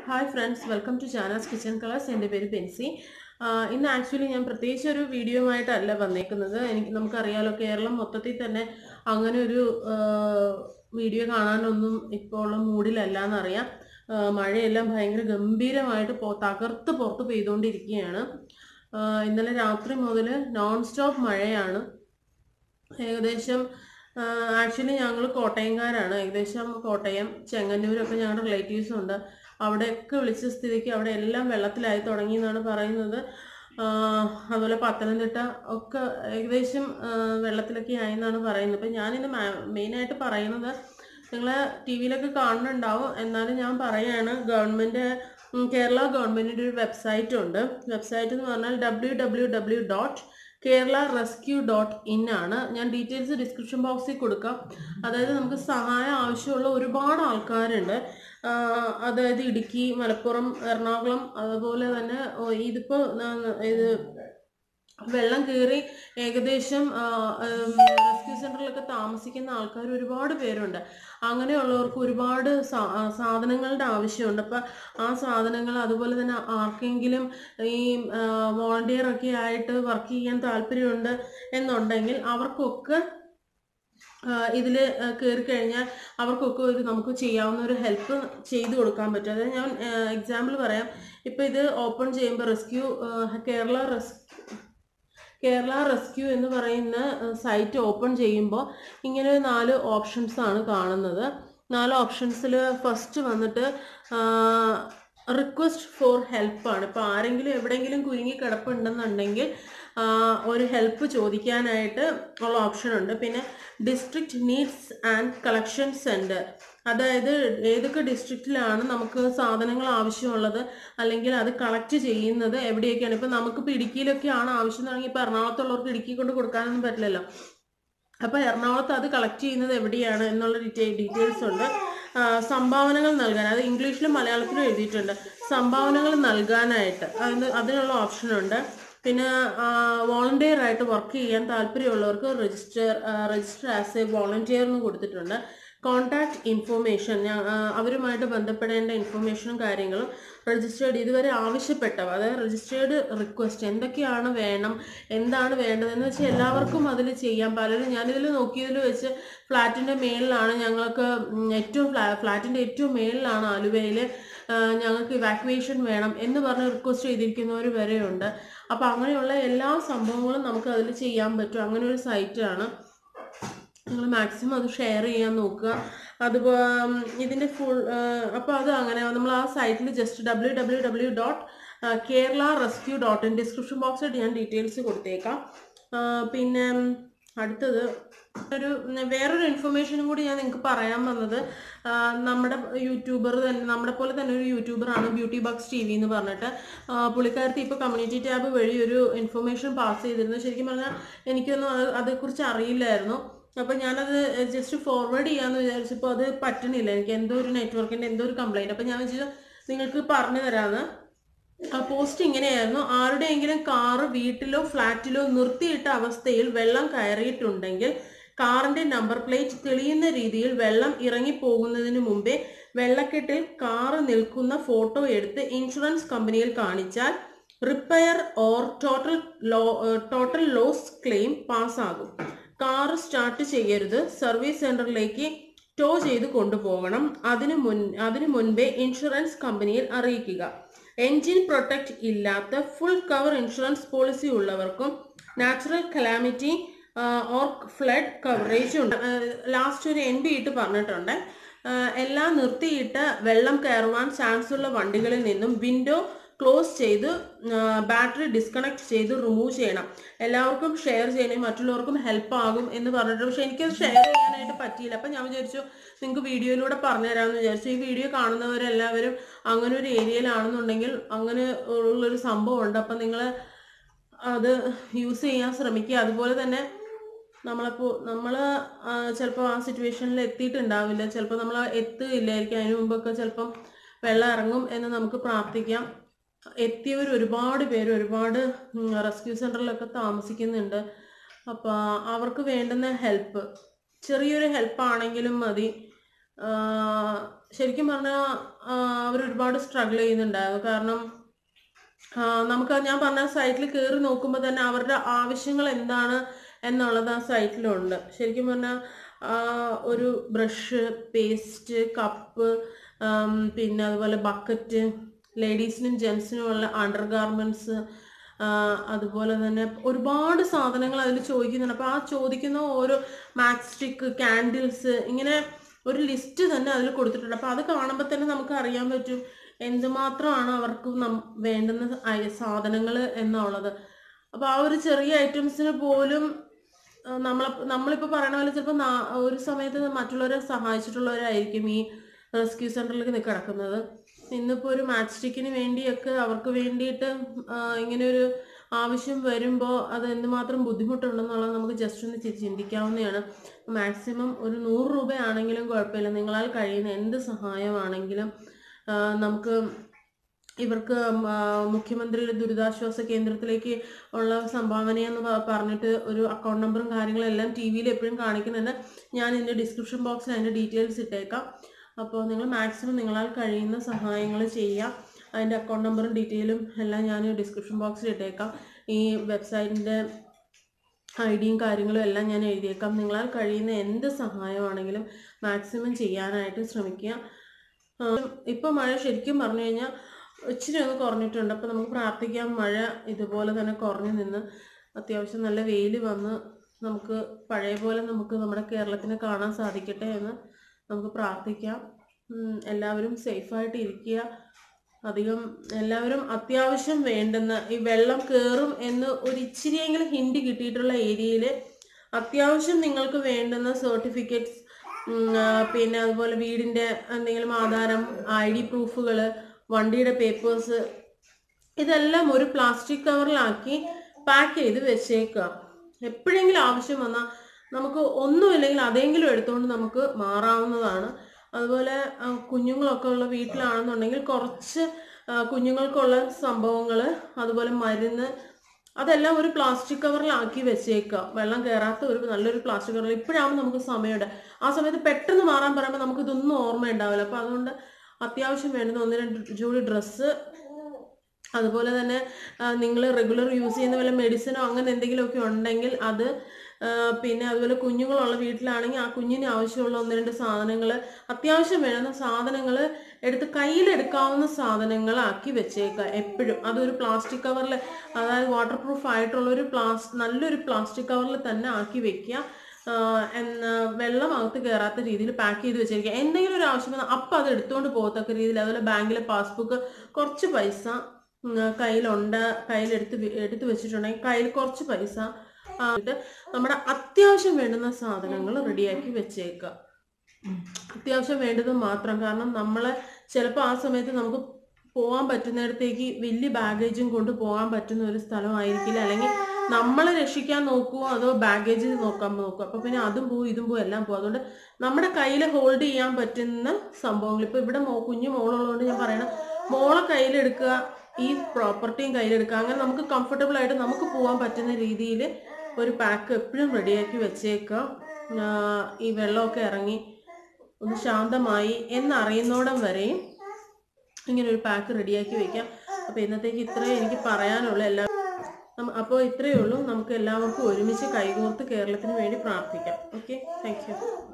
hi friends welcome to ചാനാസ് kitchen colours എൻ്റെ പേര് പെൻസി ആ, ഇന്ന് ആക്ച്വലി ഞാൻ പ്രത്യേകിച്ച് ഒരു വീഡിയോയുമായിട്ടല്ല വന്നേക്കുന്നത് എനിക്ക് നമുക്കറിയാലോ കേരളം മൊത്തത്തിൽ തന്നെ അങ്ങനെ ഒരു ആ, വീഡിയോ കാണാനൊന്നും ഇപ്പോൾ ഉള്ള മൂഡിലല്ല എന്നറിയാം ആ, മഴയെല്ലാം ഭയങ്കര ഗംഭീരമായിട്ട് പോ തകർത്ത് പുറത്ത് പെയ്തുകൊണ്ടിരിക്കുകയാണ് ആ, ഇന്നലെ രാത്രി മുതൽ നോൺ സ്റ്റോപ്പ് മഴയാണ് ഏകദേശം ആക്ച്വലി ഞങ്ങൾ കോട്ടയംകാരാണ് ഏകദേശം കോട്ടയം ചെങ്ങന്നൂരൊക്കെ ഞങ്ങളുടെ റിലേറ്റീവ്സ് ഉണ്ട് അവിടെയൊക്കെ വിളിച്ച സ്ഥിതിക്ക് അവിടെ എല്ലാം വെള്ളത്തിലായി തുടങ്ങി എന്നാണ് പറയുന്നത് ആ, അതുപോലെ പത്തനംതിട്ട ഒക്കെ ഏകദേശം ആ, വെള്ളത്തിലൊക്കെ ആയി എന്നാണ് പറയുന്നത് അപ്പം ഞാനിന്ന് മെയിനായിട്ട് പറയുന്നത് നിങ്ങൾ ടി വിയിലൊക്കെ കാണുന്നുണ്ടാവും എന്നാലും ഞാൻ പറയാണ് ഗവൺമെൻറ് കേരള ഗവൺമെൻറ്റിൻ്റെ ഒരു വെബ്സൈറ്റ് ഉണ്ട് വെബ്സൈറ്റ് എന്ന് പറഞ്ഞാൽ W W W dot Kerala rescue dot in ആണ് ഞാൻ ഡീറ്റെയിൽസ് ഡിസ്ക്രിപ്ഷൻ ബോക്സിൽ കൊടുക്കാം അതായത് നമുക്ക് സഹായം ആവശ്യമുള്ള ഒരുപാട് ആൾക്കാരുണ്ട് ആഹ് അതായത് ഇടുക്കി മലപ്പുറം എറണാകുളം അതുപോലെ തന്നെ ഓ, ഇതിപ്പോ ന- ഇത് വെള്ളം കയറി ഏകദേശം റെസ്ക്യൂ സെന്ററിലൊക്കെ താമസിക്കുന്ന ആൾക്കാർ ഒരുപാട് പേരുണ്ട് അങ്ങനെയുള്ളവർക്ക് ഒരുപാട് സാ- ആ, സാധനങ്ങളുടെ ആവശ്യമുണ്ട് അപ്പം ആ സാധനങ്ങൾ അതുപോലെ തന്നെ ആർക്കെങ്കിലും ഈ വോളണ്ടിയർ ഒക്കെ ആയിട്ട് വർക്ക് ചെയ്യാൻ താല്പര്യമുണ്ട് എന്നുണ്ടെങ്കിൽ അവർക്കൊക്കെ ഇതിൽ കയറി കഴിഞ്ഞാൽ അവർക്കൊക്കെ ഒരു നമുക്ക് ചെയ്യാവുന്ന ഒരു ഹെൽപ്പ് ചെയ്തു കൊടുക്കാൻ പറ്റും അതായത് ഞാൻ എക്സാമ്പിൾ പറയാം ഇപ്പം ഇത് ഓപ്പൺ ചെയ്യുമ്പോൾ rescue Kerala rescue Kerala rescue എന്ന് പറയുന്ന സൈറ്റ് ഓപ്പൺ ചെയ്യുമ്പോൾ ഇങ്ങനെ ഒരു നാല് ഓപ്ഷൻസ് ആണ് കാണുന്നത് നാല് ഓപ്ഷൻസിൽ ഫസ്റ്റ് വന്നിട്ട് റിക്വസ്റ്റ് ഫോർ ഹെൽപ്പാണ് ഇപ്പോൾ ആരെങ്കിലും എവിടെയെങ്കിലും കുരുങ്ങി കിടപ്പുണ്ടെന്നുണ്ടെങ്കിൽ ആ, ഒരു ഹെൽപ്പ് ചോദിക്കാനായിട്ട് ഉള്ള ഓപ്ഷൻ ഉണ്ട് പിന്നെ district needs and collection centre അതായത് ഏതൊക്കെ ഡിസ്ട്രിക്റ്റിലാണ് നമുക്ക് സാധനങ്ങൾ ആവശ്യമുള്ളത് അല്ലെങ്കിൽ അത് കളക്ട് ചെയ്യുന്നത് എവിടെയൊക്കെയാണ് ഇപ്പം നമുക്കിപ്പോൾ ഇടുക്കിയിലൊക്കെയാണ് ആവശ്യം എന്നുണ്ടെങ്കിൽ ഇപ്പോൾ എറണാകുളത്തുള്ളവർക്ക് ഇടുക്കി കൊണ്ട് കൊടുക്കാനൊന്നും പറ്റില്ലല്ലോ അപ്പോൾ എറണാകുളത്ത് അത് കളക്ട് ചെയ്യുന്നത് എവിടെയാണ് എന്നുള്ള ഡീറ്റെയിൽ ഡീറ്റെയിൽസ് ഉണ്ട് ആ, സംഭാവനകൾ നൽകാൻ അത് ഇംഗ്ലീഷിലും മലയാളത്തിലും എഴുതിയിട്ടുണ്ട് സംഭാവനകൾ നൽകാനായിട്ട് അതിന് അതിനുള്ള ഓപ്ഷനുണ്ട് പിന്നെ വോളണ്ടിയർ ആയിട്ട് വർക്ക് ചെയ്യാൻ താല്പര്യമുള്ളവർക്ക് register register as a volunteer എന്ന് കൊടുത്തിട്ടുണ്ട് കോൺടാക്ട് ഇൻഫോർമേഷൻ അവരുമായിട്ട് ബന്ധപ്പെടേണ്ട ഇൻഫർമേഷനും കാര്യങ്ങളും രജിസ്റ്റേർഡ് ഇതുവരെ ആവശ്യപ്പെട്ടവ അതായത് രജിസ്റ്റേർഡ് റിക്വസ്റ്റ് എന്തൊക്കെയാണ് വേണം എന്താണ് വേണ്ടതെന്ന് വെച്ചാൽ എല്ലാവർക്കും അതിൽ ചെയ്യാം പലരും ഞാനിതിൽ നോക്കിയതിൽ വെച്ച് ഫ്ലാറ്റിൻ്റെ മേളിലാണ് ഞങ്ങൾക്ക് ഉം, ഏറ്റവും ഫ്ലാ ഫ്ലാറ്റിൻ്റെ ഏറ്റവും മേളിലാണ് ആലുവയിൽ ഞങ്ങൾക്ക് ഇവാക്യുവേഷൻ വേണം എന്ന് പറഞ്ഞ് റിക്വസ്റ്റ് ചെയ്തിരിക്കുന്നവർ വരെയുണ്ട് അപ്പോൾ അങ്ങനെയുള്ള എല്ലാ സംഭവങ്ങളും നമുക്ക് അതിൽ ചെയ്യാൻ പറ്റും അങ്ങനെ ഒരു സൈറ്റാണ് നിങ്ങൾ മാക്സിമം അത് ഷെയർ ചെയ്യാൻ നോക്കുക അതുപോ ഇതിൻ്റെ ഫുൾ അപ്പോൾ അത് അങ്ങനെ നമ്മൾ ആ സൈറ്റിൽ just W W W dot Kerala rescue dot in description ബോക്സിൽ ഞാൻ ഡീറ്റെയിൽസ് കൊടുത്തേക്കാം ആ, പിന്നെ അടുത്തത് ഒരു വേറൊരു ഇൻഫർമേഷനും കൂടി ഞാൻ നിങ്ങൾക്ക് പറയാൻ വന്നത് ആ, നമ്മുടെ യൂട്യൂബർ തന്നെ നമ്മുടെ പോലെ തന്നെ ഒരു യൂട്യൂബറാണ് ബ്യൂട്ടി ബക്സ് ടി വി എന്ന് പറഞ്ഞിട്ട് ആ, പുള്ളിക്കാരത്തി ഇപ്പോൾ കമ്മ്യൂണിറ്റി ടാബ് വഴി ഒരു ഇൻഫർമേഷൻ പാസ് ചെയ്തിരുന്നു ശരിക്കും പറഞ്ഞാൽ എനിക്കൊന്നും അത് അതേക്കുറിച്ച് അറിയില്ലായിരുന്നു അപ്പോൾ ഞാനത് ജസ്റ്റ് ഫോർവേഡ് ചെയ്യാമെന്ന് വിചാരിച്ചപ്പോൾ അത് പറ്റണില്ല എനിക്ക് എന്തോ ഒരു നെറ്റ്വർക്കിൻ്റെ എന്തോ ഒരു കംപ്ലൈൻറ്റ് അപ്പോൾ ഞാൻ വെച്ചാൽ നിങ്ങൾക്ക് പറഞ്ഞു തരാമെന്ന് ആ പോസ്റ്റ് ഇങ്ങനെയായിരുന്നു ആരുടെയെങ്കിലും കാറ് വീട്ടിലോ ഫ്ലാറ്റിലോ നിർത്തിയിട്ട അവസ്ഥയിൽ വെള്ളം കയറിയിട്ടുണ്ടെങ്കിൽ കാറിന്റെ നമ്പർ പ്ലേറ്റ് തെളിയുന്ന രീതിയിൽ വെള്ളം ഇറങ്ങിപ്പോകുന്നതിന് മുമ്പേ വെള്ളക്കെട്ടിൽ കാറ് നിൽക്കുന്ന ഫോട്ടോ എടുത്ത് ഇൻഷുറൻസ് കമ്പനിയിൽ കാണിച്ചാൽ repair or total lo total loss claim പാസ്സാകും കാറ് സ്റ്റാർട്ട് ചെയ്യരുത് സർവീസ് സെന്ററിലേക്ക് ടോ ചെയ്ത് കൊണ്ടുപോകണം അതിനു മുൻ അതിനു മുൻപേ ഇൻഷുറൻസ് കമ്പനിയിൽ അറിയിക്കുക എൻജിൻ പ്രൊട്ടക്റ്റ് ഇല്ലാത്ത ഫുൾ കവർ ഇൻഷുറൻസ് പോളിസി ഉള്ളവർക്കും natural calamity or flood coverage ഉണ്ട് ലാസ്റ്റ് ഒരു എൻ ബി ഇട്ട് പറഞ്ഞിട്ടുണ്ട് ആഹ് എല്ലാം നിർത്തിയിട്ട് വെള്ളം കയറുവാൻ ചാൻസ് ഉള്ള വണ്ടികളിൽ നിന്നും വിൻഡോ ക്ലോസ് ചെയ്ത് ബാറ്ററി ഡിസ്കണക്ട് ചെയ്ത് റിമൂവ് ചെയ്യണം എല്ലാവർക്കും ഷെയർ ചെയ്യണം മറ്റുള്ളവർക്കും ഹെൽപ്പ് ആകും എന്ന് പറഞ്ഞിട്ട് പക്ഷെ എനിക്കത് ഷെയർ ചെയ്യാനായിട്ട് പറ്റിയില്ല അപ്പം ഞാൻ വിചാരിച്ചു നിങ്ങൾക്ക് വീഡിയോയിലൂടെ പറഞ്ഞു തരാമെന്ന് വിചാരിച്ചു ഈ വീഡിയോ കാണുന്നവരെല്ലാവരും അങ്ങനെ ഒരു ഏരിയയിലാണെന്നുണ്ടെങ്കിൽ അങ്ങനെ ഉള്ളൊരു സംഭവം ഉണ്ട് അപ്പം നിങ്ങൾ അത് യൂസ് ചെയ്യാൻ ശ്രമിക്കുക അതുപോലെ തന്നെ നമ്മളപ്പോൾ നമ്മൾ ചിലപ്പോൾ ആ സിറ്റുവേഷനിൽ എത്തിയിട്ടുണ്ടാവില്ല ചിലപ്പോൾ നമ്മൾ എത്തുകയില്ലായിരിക്കും അതിന് മുമ്പൊക്കെ ചിലപ്പം വെള്ളം ഇറങ്ങും എന്ന് നമുക്ക് പ്രാർത്ഥിക്കാം എത്തിയവർ ഒരുപാട് പേര് ഒരുപാട് റെസ്ക്യൂ സെൻറ്ററിലൊക്കെ താമസിക്കുന്നുണ്ട് അപ്പോൾ അവർക്ക് വേണ്ടുന്ന ഹെൽപ്പ് ചെറിയൊരു ഹെൽപ്പ് ആണെങ്കിലും മതി ശരിക്കും പറഞ്ഞാൽ അവർ ഒരുപാട് സ്ട്രഗിൾ ചെയ്യുന്നുണ്ടായിരുന്നു കാരണം ആ, നമുക്ക് ഞാൻ പറഞ്ഞ സൈറ്റിൽ കയറി നോക്കുമ്പോൾ തന്നെ അവരുടെ ആവശ്യങ്ങൾ എന്താണ് എന്നുള്ളത് ആ സൈറ്റിലുണ്ട് ശരിക്കും പറഞ്ഞാൽ ഒരു ബ്രഷ് പേസ്റ്റ് കപ്പ് പിന്നെ അതുപോലെ ബക്കറ്റ് ലേഡീസിനും ജെൻസിനും ഉള്ള അണ്ടർ ഗാർമെൻറ്റ്സ് അതുപോലെ തന്നെ ഒരുപാട് സാധനങ്ങൾ അതിൽ ചോദിക്കുന്നുണ്ട് അപ്പോൾ ആ ചോദിക്കുന്ന ഓരോ മാക്സ് സ്റ്റിക്ക് ക്യാൻഡിൽസ് ഇങ്ങനെ ഒരു ലിസ്റ്റ് തന്നെ അതിൽ കൊടുത്തിട്ടുണ്ട് അപ്പോൾ അത് കാണുമ്പോൾ തന്നെ നമുക്ക് അറിയാൻ പറ്റും എന്തുമാത്രമാണ് അവർക്ക് നം വേണ്ടുന്ന സാധനങ്ങൾ എന്നുള്ളത് അപ്പോൾ ആ ഒരു ചെറിയ ഐറ്റംസിന് പോലും നമ്മൾ നമ്മളിപ്പോൾ പറയണ പോലെ ചിലപ്പോൾ ഒരു സമയത്ത് മറ്റുള്ളവരെ സഹായിച്ചിട്ടുള്ളവരായിരിക്കും ഈ റെസ്ക്യൂ സെൻറ്ററിലേക്ക് കിടക്കുന്നത് ഇന്നിപ്പോൾ ഒരു മാച്ച് സ്റ്റിക്കിന് വേണ്ടിയൊക്കെ അവർക്ക് വേണ്ടിയിട്ട് ആ, ഇങ്ങനെ ഒരു ആവശ്യം വരുമ്പോൾ അത് എന്തുമാത്രം ബുദ്ധിമുട്ടുണ്ടെന്നുള്ളത് നമുക്ക് ജസ്റ്റ് ഒന്ന് ചി- ചിന്തിക്കാവുന്നതാണ് മാക്സിമം ഒരു നൂറ് രൂപയാണെങ്കിലും കുഴപ്പമില്ല നിങ്ങളാൽ കഴിയുന്ന എന്ത് സഹായമാണെങ്കിലും ആ, നമുക്ക് ഇവർക്ക് ആ, മുഖ്യമന്ത്രിയുടെ ദുരിതാശ്വാസ കേന്ദ്രത്തിലേക്ക് ഉള്ള സംഭാവനയെന്ന് പ- പറഞ്ഞിട്ട് ഒരു അക്കൗണ്ട് നമ്പറും കാര്യങ്ങളും എല്ലാം ടി വിയിൽ എപ്പോഴും കാണിക്കുന്നുണ്ട് ഞാൻ ഇതിൻ്റെ ഡിസ്ക്രിപ്ഷൻ ബോക്സിൽ അതിൻ്റെ ഡീറ്റെയിൽസ് ഇട്ടേക്കാം അപ്പോൾ നിങ്ങൾ മാക്സിമം നിങ്ങളാൽ കഴിയുന്ന സഹായങ്ങൾ ചെയ്യുക അതിൻ്റെ അക്കൗണ്ട് നമ്പറും ഡീറ്റെയിലും എല്ലാം ഞാൻ ഡിസ്ക്രിപ്ഷൻ ബോക്സിൽ ഇട്ടേക്കാം ഈ വെബ്സൈറ്റിൻ്റെ ഐ ഡിയും കാര്യങ്ങളും എല്ലാം ഞാൻ എഴുതിയേക്കാം നിങ്ങളാൽ കഴിയുന്ന എന്ത് സഹായമാണെങ്കിലും മാക്സിമം ചെയ്യാനായിട്ട് ശ്രമിക്കുക ഇപ്പം മഴ ശരിക്കും പറഞ്ഞു കഴിഞ്ഞാൽ ഇച്ചിരി ഒന്ന് കുറഞ്ഞിട്ടുണ്ട് അപ്പോൾ നമുക്ക് പ്രാർത്ഥിക്കാം മഴ ഇതുപോലെ തന്നെ കുറഞ്ഞു നിന്ന് അത്യാവശ്യം നല്ല വെയിൽ വന്ന് നമുക്ക് പഴയ പോലെ നമുക്ക് നമ്മുടെ കേരളത്തിനെ കാണാൻ സാധിക്കട്ടെ എന്ന് നമുക്ക് പ്രാർത്ഥിക്കാം ഉം, എല്ലാവരും സേഫായിട്ട് ഇരിക്കുക അധികം എല്ലാവരും അത്യാവശ്യം വേണ്ടുന്ന ഈ വെള്ളം കയറും എന്ന് ഒരു ഇച്ചിരിയെങ്കിലും ഹിൻഡ് കിട്ടിയിട്ടുള്ള ഏരിയയിൽ അത്യാവശ്യം നിങ്ങൾക്ക് വേണ്ടുന്ന സർട്ടിഫിക്കറ്റ്സ് പിന്നെ അതുപോലെ വീടിൻ്റെ എന്തെങ്കിലും ആധാരം ഐ ഡി പ്രൂഫുകൾ വണ്ടിയുടെ പേപ്പേഴ്സ് ഇതെല്ലാം ഒരു പ്ലാസ്റ്റിക് കവറിലാക്കി പാക്ക് ചെയ്ത് വെച്ചേക്കുക എപ്പോഴെങ്കിലും ആവശ്യം വന്നാൽ നമുക്ക് ഒന്നുമില്ലെങ്കിൽ അതെങ്കിലും എടുത്തുകൊണ്ട് നമുക്ക് മാറാവുന്നതാണ് അതുപോലെ ആ, കുഞ്ഞുങ്ങളൊക്കെ ഉള്ള വീട്ടിലാണെന്നുണ്ടെങ്കിൽ കുറച്ച് ആ, കുഞ്ഞുങ്ങൾക്കുള്ള സംഭവങ്ങൾ അതുപോലെ മരുന്ന് അതെല്ലാം ഒരു പ്ലാസ്റ്റിക് കവറിലാക്കി വെച്ചേക്കുക വെള്ളം കയറാത്ത ഒരു നല്ലൊരു പ്ലാസ്റ്റിക് കവറിൽ ഇപ്പോഴാകുമ്പോൾ നമുക്ക് സമയമുണ്ട് ആ സമയത്ത് പെട്ടെന്ന് മാറാൻ പറയുമ്പോൾ നമുക്ക് ഇതൊന്നും ഓർമ്മ ഉണ്ടാവില്ല അപ്പോൾ അതുകൊണ്ട് അത്യാവശ്യം വേണ്ടുന്ന ഒന്ന് രണ്ട് ജോഡി ഡ്രസ്സ് അതുപോലെ തന്നെ നിങ്ങൾ റെഗുലർ യൂസ് ചെയ്യുന്ന വല്ല മെഡിസിനോ അങ്ങനെ എന്തെങ്കിലുമൊക്കെ ഉണ്ടെങ്കിൽ അത് ആ, പിന്നെ അതുപോലെ കുഞ്ഞുങ്ങളുള്ള വീട്ടിലാണെങ്കിൽ ആ കുഞ്ഞിന് ആവശ്യമുള്ള ഒന്ന് രണ്ട് സാധനങ്ങൾ അത്യാവശ്യം വേണ്ടുന്ന സാധനങ്ങൾ എടുത്ത് കയ്യിലെടുക്കാവുന്ന സാധനങ്ങളാക്കി വെച്ചേക്കുക എപ്പോഴും അതൊരു പ്ലാസ്റ്റിക് കവറിൽ അതായത് വാട്ടർ പ്രൂഫ് ആയിട്ടുള്ള ഒരു പ്ലാസ് നല്ലൊരു പ്ലാസ്റ്റിക് കവറിൽ തന്നെ ആക്കി വെക്കുക ആ, എന്ന് വെള്ളം അകത്ത് കയറാത്ത രീതിയിൽ പാക്ക് ചെയ്ത് വെച്ചിരിക്കുക എന്തെങ്കിലും ഒരു ആവശ്യം വന്നാൽ അപ്പം അത് എടുത്തുകൊണ്ട് പോകത്തക്ക രീതിയിൽ അതുപോലെ ബാങ്കിലെ പാസ്ബുക്ക് കുറച്ച് പൈസ ഉം, കയ്യിലുണ്ട് കയ്യിലെടുത്ത് വെ- എടുത്ത് വെച്ചിട്ടുണ്ടെങ്കിൽ കയ്യിൽ കുറച്ച് പൈസ ആ, ഇട്ട് നമ്മുടെ അത്യാവശ്യം വേണ്ടുന്ന സാധനങ്ങൾ റെഡിയാക്കി വെച്ചേക്കുക അത്യാവശ്യം വേണ്ടത് മാത്രം കാരണം നമ്മളെ ചിലപ്പോൾ ആ സമയത്ത് നമുക്ക് പോകാൻ പറ്റുന്നിടത്തേക്ക് വലിയ ബാഗേജും കൊണ്ട് പോകാൻ പറ്റുന്ന ഒരു സ്ഥലമായിരിക്കില്ല അല്ലെങ്കിൽ നമ്മളെ രക്ഷിക്കാൻ നോക്കുമോ അതോ ബാഗേജ് നോക്കാൻ നോക്കുമോ അപ്പോൾ പിന്നെ അതും പോവും ഇതും പോവും എല്ലാം പോകും അതുകൊണ്ട് നമ്മുടെ കയ്യിൽ ഹോൾഡ് ചെയ്യാൻ പറ്റുന്ന സംഭവങ്ങൾ ഇപ്പോൾ ഇവിടെ മോ കുഞ്ഞു മോളുള്ളതുകൊണ്ട് ഞാൻ പറയണം മോളെ കയ്യിലെടുക്കുക ഈ പ്രോപ്പർട്ടിയും കയ്യിലെടുക്കുക അങ്ങനെ നമുക്ക് കംഫർട്ടബിൾ ആയിട്ട് നമുക്ക് പോകാൻ പറ്റുന്ന രീതിയിൽ ഒരു പാക്ക് എപ്പോഴും റെഡിയാക്കി വെച്ചേക്കുക ആ, ഈ വെള്ളമൊക്കെ ഇറങ്ങി ഒന്ന് ശാന്തമായി എന്നറിയുന്നോടം വരെയും ഇങ്ങനെ ഒരു പാക്ക് റെഡിയാക്കി വെക്കാം അപ്പോൾ ഇന്നത്തേക്ക് ഇത്രയും എനിക്ക് പറയാനുള്ളൂ എല്ലാ അപ്പോൾ ഇത്രയേ ഉള്ളൂ നമുക്ക് എല്ലാവർക്കും ഒരുമിച്ച് കൈകോർത്ത് കേരളത്തിന് വേണ്ടി പ്രാർത്ഥിക്കാം ഓക്കെ താങ്ക് യു